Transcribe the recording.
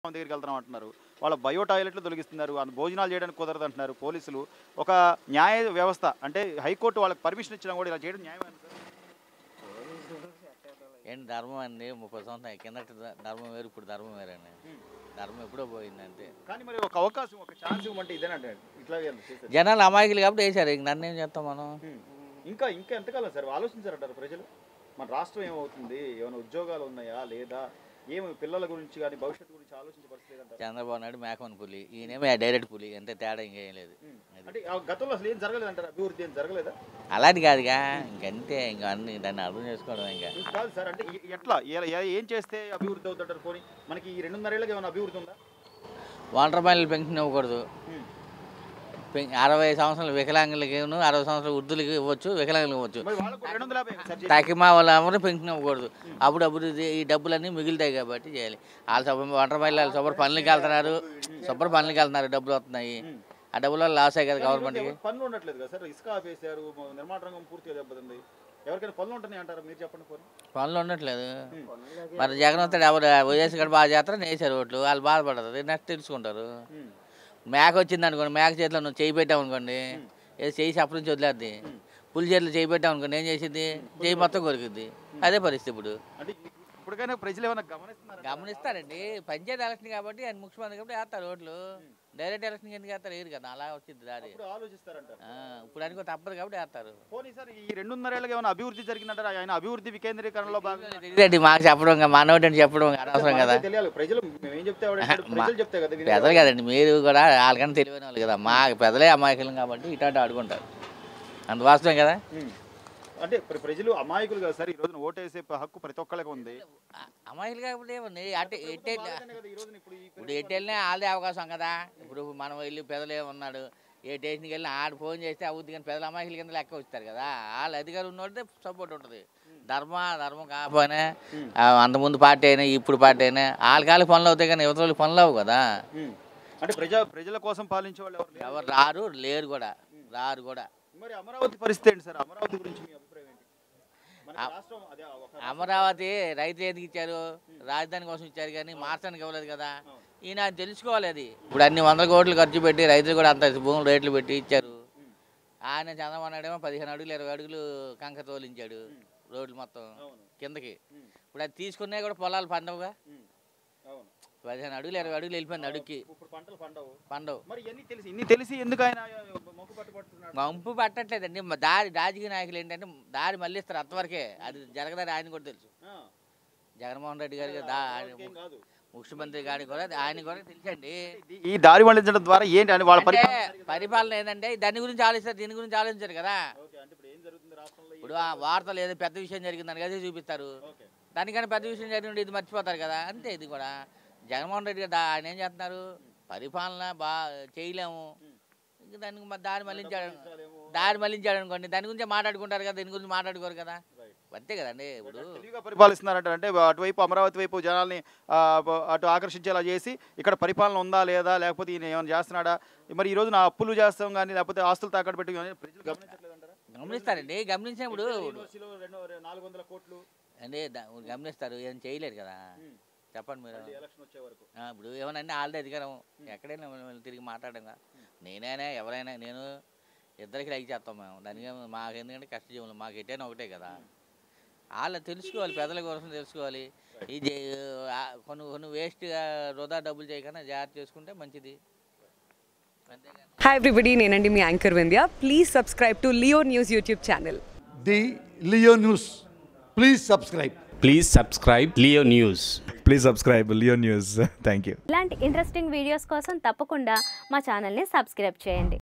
దగ్గరికి వెళ్తున్నాం అంటున్నారు వాళ్ళ బయో టాయిలెట్లు తొలగిస్తున్నారు అంత భోజనాలు చేయడానికి కుదరదు అంటున్నారు పోలీసులు ఒక న్యాయ వ్యవస్థ అంటే హైకోర్టు వాళ్ళకి పర్మిషన్ ఇచ్చినా కూడా ఇలా చేయడం న్యాయమే ఏంటి ధర్మం అండి ముప్పై సంవత్సరాలు కిందటి ధ- ధర్మం వేరు ఇప్పుడు ధర్మం వేరండి ధర్మం ఎప్పుడో పోయింది అంతే కానీ మరి ఒక అవకాశం ఒక ఛాన్స్ ఇవ్వమంటే ఇదేనంటే ఇట్లా చేసేది. జనాలు అమాయకులు కాబట్టి వేశారు ఇంక నన్ను ఏం చేస్తాం మనం హ్మ్. ఇంకా ఇంకా ఎంతకాలం సార్ ఆలోచించారంటారు ప్రజలు మన రాష్ట్రం ఏమవుతుంది ఏమైనా ఉద్యోగాలు ఉన్నాయా లేదా ఏమి పిల్లల గురించి కానీ భవిష్యత్తు గురించి ఆలోచించే పరిస్థితి లేదంటారు చంద్రబాబు నాయుడు మేకమని పులి ఈయనేమో డైరెక్ట్ పులి అంతే తేడా ఇంకేం లేదు అది. అంటే ఆ గతంలో అసలు ఏం జరగలేదంటారు అభివృద్ధి ఏం జరగలేదా అలాంటి కాదుగా ఇంకంతే ఇంకా అన్ని దాన్ని అర్థం చేసుకోవడం ఇంకా ఇది కాదు సార్ అంటే ఎ- ఎట్లా ఏ- ఏ- ఏం చేస్తే అభివృద్ధి అవుతుంటారు పోనీ మనకి ఈ రెండున్నరేళ్ళకి ఏమైనా అభివృద్ధి ఉందా వాటర్ మైల్ పెన్షన్ ఇవ్వకూడదు పెన్- అరవై సంవత్సరాల వికలాంగులకి అరవై సంవత్సరాల వృద్ధులకి ఇవ్వచ్చు వికలాంగులకు ఇవ్వచ్చు మరి వాళ్ళకు రెండు వందల యాభై సార్ చేసేది. తకిమా వాళ్ళు ఎవరు పెన్షన్ ఇవ్వకూడదు అప్పుడు అభివృద్ధి ఈ డబ్బులన్నీ మిగులుతాయి కాబట్టి చేయాలి వాళ్ళు శుభ్రం వాటర్ మైల్ వాళ్ళు శుభ్ర పనులకి వెళ్తున్నారు శుభ్ర పనులకి వెళ్తున్నారు డబ్బులు వస్తున్నాయి ఆ డబ్బులు వల్ల లాస్ అయ్యి కదా కానీ ఈరోజు గవర్నమెంట్కి ఎవరికి పనులు ఉండట్లేదు కదా సార్ ఇసుక ఆపేశారు మ- నిర్మాణ రంగం పూర్తిగా దెబ్బతింది ఎవరికైనా పనులు ఉంటున్నాయి అంటారా మీరు చెప్పండి పోనీ పనులు ఉండట్లేదు మరి జగన్ వస్తాడు ఎవరు వైఎస్ గారు బాగా చేస్తారని వేసారు ఓట్లు వాళ్ళు బాధపడతారు నెక్స్ట్ తెలుసుకుంటారు హ్మ్. మేక వచ్చింది అనుకోండి మేక చేతిలో నువ్వు చేయి పెట్టావు అనుకోండి ఏదో చేయి అప్పటి నుంచి వదిలేద్ది పులి చేతిలో చేయి పెట్టావు అనుకోండి ఏం చేసింది చేయి మొత్తం కొరికిద్ది అదే పరిస్థితి ఇప్పుడు అంటే ఇప్పటికైనా ప్రజలు ఏమైనా గమనిస్తున్నారు గమనిస్తారండి పంచాయతీ ఎలక్షన్ కాబట్టి ఆయన ముఖ్యమంత్రి కాబట్టి వేస్తారు ఓట్లు డైరెక్ట్ ఎలక్షన్ ఎందుకు వేస్తారు వేయరు కదా అలా వచ్చింది దారి ఇప్పుడు ఆలోచిస్తారంటారు ఆ, ఇప్పుడు అనుకో తప్పదు కాబట్టి వేస్తారు పోనీ సార్ ఈ రెండున్నరేళ్ళకి ఏమైనా అభివృద్ధి జరిగిందంటారా ఆయన అభివృద్ధి వికేంద్రీకరణలో భాగంగా తెలియదండి మాకు చెప్పడం ఇంకా మనోటి చెప్పడం అనవసరం కదా మనకే తెలియాలి ప్రజలు మేము ఏం చెప్తే ఎవడంటాడు? ప్రజలు చెప్తే కదా వినేది. పెద్దలు కదండి మీరు కూడా వాళ్ళకన్నా తెలివైన వాళ్ళు కదా మా పెద్దలే అమాయకులం కాబట్టి ఇటు ఆడుకుంటారు అంత వాస్తవం కదా హ్మ్. అంటే ప్ర- ప్రజలు అమాయకులు కదా సార్ ఈ రోజున ఓటేసే ప- హక్కు ప్రతి ఒక్కళ్ళకి ఉంది అ- అమాయకులు కాబట్టి ఏముంది అటు ఎట్టే బాధనే కదా ఈ రోజున ఇప్పుడు ఈ ఇప్పుడు ఎటు వెళ్ళినా వాళ్ళదే అవకాశం కదా ఇప్పుడు మనం వెళ్ళి పెదలే ఉన్నాడు ఏ స్టేషన్కి వెళ్ళినా ఆడు ఫోన్ చేస్తే అవుద్ది కానీ పెదల అమాయకుల కింద లెక్క వస్తారు కదా వాళ్ళ అధికారులు ఉన్నోడితే సపోర్ట్ ఉంటుంది ధర్మ ధర్మం కాకపోయినా ఆ, అంతకుముందు పార్టీ అయినా ఇప్పుడు పార్టీ అయినా వాళ్ళ కాళ్ళకి పనులు అవుతాయి కానీ యువత వాళ్ళకి పనులు అవ్వు కదా హ్మ్. అంటే ప్రజా ప్రజల కోసం పాలించే వాళ్ళు ఎవరు లేరు. ఎవరు రారు లేరు కూడా రారు కూడా మరి అమరావతి పరిస్థితి ఏంటి సార్ అమరావతి గురించి మీ అభిప్రాయం ఏంటి మన రాష్ట్రం అదే ఒక అమరావతి రైతులు ఎందుకు ఇచ్చారు రాజధాని కోసం ఇచ్చారు కానీ మార్చడానికి ఇవ్వలేదు కదా ఈయన అది తెలుసుకోవాలి అది ఇప్పుడు అన్ని వందల కోట్లు ఖర్చు పెట్టి రైతులు కూడా అంత భూములు రేట్లు పెట్టి ఇచ్చారు ఆయన చంద్రబాబు నాయుడు ఏమో పదిహేను అడుగులు ఇరవై అడుగులు కంక తోలించాడు రోడ్లు మొత్తం అవును. కిందకి ఇప్పుడు అది తీసుకునే కూడా పొలాలు పండవుగా హ్మ్. అవును పదిహేను అడుగులు ఇరవై అడుగులు వెళ్ళిపోయింది అడుగుకి ఇప్పుడు పంటలు పండవు పండవు మరి ఇవన్నీ తెలిసి ఇన్ని తెలిసి ఎందుకు ఆయన మొక్కు పట్టుబడుతున్నాడు మంపు పట్టట్లేదండి మ- దారి రాజకీయ నాయకులు ఏంటంటే దారి మళ్ళిస్తారు అంతవరకే అది జరగదని ఆయన కూడా తెలుసు ఆ. జగన్మోహన్ రెడ్డి గారికి దా ఆయన ఏం కాదు ముఖ్యమంత్రి గారికి కూడా ఆయన కూడా తెలుసండి ఈ- ఈ దారి మళ్లించడం ద్వారా ఏంటి అని వాళ్ళ అంటే పరిపాలన పరిపాలన ఏంటంటే దాని గురించి ఆలోచిస్తారు దీని గురించి ఆలోచించారు కదా ఓకే అంటే ఇప్పుడు ఏం జరుగుతుంది రాష్ట్రంలో ఇప్పుడు ఆ వార్తలు ఏదో పెద్ద విషయం జరిగిందని కదా చూపిస్తారు ఓకే దానికన్నా పెద్ద విషయం జరిగింది ఇది మర్చిపోతారు కదా అంతే ఇది కూడా జగన్మోహన్ రెడ్డి గారు దా- ఆయన ఏం చేస్తున్నారు పరిపాలన బా చేయలేము ఇంక దానికి మ- దారి మళ్ళించాడు దారి మళ్ళించాడు అనుకోండి దాని గురించి మాట్లాడుకుంటారు కదా దీని గురించి మాట్లాడుకోరు కదా అంతే కదండి ఇప్పుడు తెలివిగా పరిపాలిస్తున్నారంట అంటే అటువైపు అమరావతి వైపు జనాల్ని ఆ, బ- అటు ఆకర్షించేలా చేసి ఇక్కడ పరిపాలన ఉందా లేదా లేకపోతే ఈయన ఏమైనా చేస్తున్నాడా మరి ఈ రోజు నా అప్పులు చేస్తాం కానీ లేకపోతే ఆస్తులు తాకట్టు పెట్టి కానీ ప్రజలు గమనించట్లేదంటారా గమనిస్తారండి గమనించినప్పుడు యూనివర్సిటీలో రెండు నాలుగు వందల కోట్లు అంటే దా- గమనిస్తారు ఏం చేయలేరు కదా చెప్పండి మీరు ఎలక్షన్ వచ్చే వరకు ఆ, ఇప్పుడు ఏమనంటే వాళ్ళదే అధికారం ఎక్కడైనా మనం వెళ్ళి తిరిగి మాట్లాడంగా నేనైనా ఎవరైనా నేను ఇద్దరికి లైక్ చేస్తాం మేము దానికి ఏం- మాకు ఎందుకంటే కష్టజీవులు మాకు ఎటైనా ఒకటే కదా వాళ్ళు తెలుసుకోవాలి పెద్దల కోసం తెలుసుకోవాలి ఇది ఆ, కొన్ని కొన్ని వేస్ట్గా వృధా డబ్బులు చేయకుండా జాగ్రత్త చేసుకుంటే మంచిది అంతేగాని హాయ్ ఎవ్రీబడి నేనండి మీ anchor Vindhya please subscribe to Leo News YouTube channel the Leo News. Please subscribe. Please subscribe Leo News. Please subscribe Leo News thank you ఇలాంటి ఇంట్రెస్టింగ్ వీడియోస్ కోసం తప్పకుండా మా ఛానల్ని సబ్స్క్రైబ్ చేయండి